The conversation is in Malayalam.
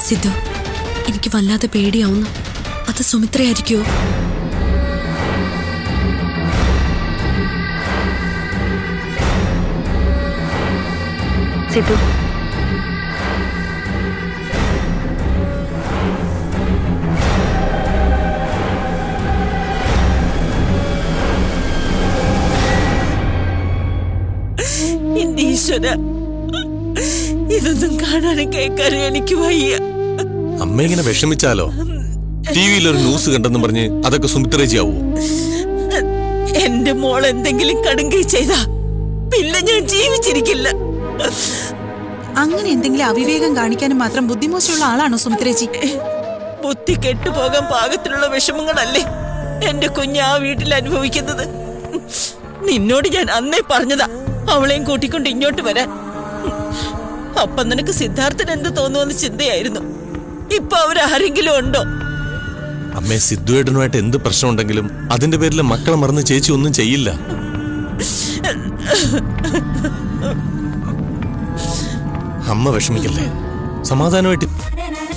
സിദ്ധു എനിക്ക് വല്ലാതെ പേടിയാവുന്നു അത് സുമിത്രയായിരിക്കുമോ സിദ്ധു എന്റെ ഈശ്വര ഇതൊന്നും കാണാനും കേൾക്കാനും എനിക്ക് വയ്യ അമ്മ ഇങ്ങനെ വിഷമിച്ചാലോ ടി വിയിൽ ഒരു ന്യൂസ് കണ്ടെന്ന് പറഞ്ഞ് അതൊക്കെ സുമിത്രേജിയാവൂ എന്റെ മോൾ എന്തെങ്കിലും കടുങ്കൈ ചെയ്താ പിന്നെ ഞാൻ ജീവിച്ചിരിക്കില്ല അങ്ങനെ എന്തെങ്കിലും അവിവേകം കാണിക്കാനും മാത്രം ബുദ്ധിമോശമുള്ള ആളാണോ സുമിത്രേച്ചി ബുദ്ധി കെട്ടുപോകാൻ പാകത്തിലുള്ള വിഷമങ്ങളല്ലേ എന്റെ കുഞ്ഞ് ആ വീട്ടിൽ അനുഭവിക്കുന്നത് നിന്നോട് ഞാൻ അന്നേ പറഞ്ഞതാ അവളെയും കൂട്ടിക്കൊണ്ട് ഇങ്ങോട്ട് വരാൻ അപ്പൊ നിനക്ക് സിദ്ധാർത്ഥൻ എന്ത് തോന്നുമെന്ന് ചിന്തയായിരുന്നു ഇപ്പൊ അവരാരെങ്കിലും ഉണ്ടോ അമ്മേ സിദ്ധുവേട്ടനുമായിട്ട് എന്ത് പ്രശ്നമുണ്ടെങ്കിലും അതിന്റെ പേരിൽ മക്കളെ മറന്ന് ചേച്ചി ഒന്നും ചെയ്യില്ല അമ്മ വിഷമിക്കല്ലേ സമാധാനമായിട്ട്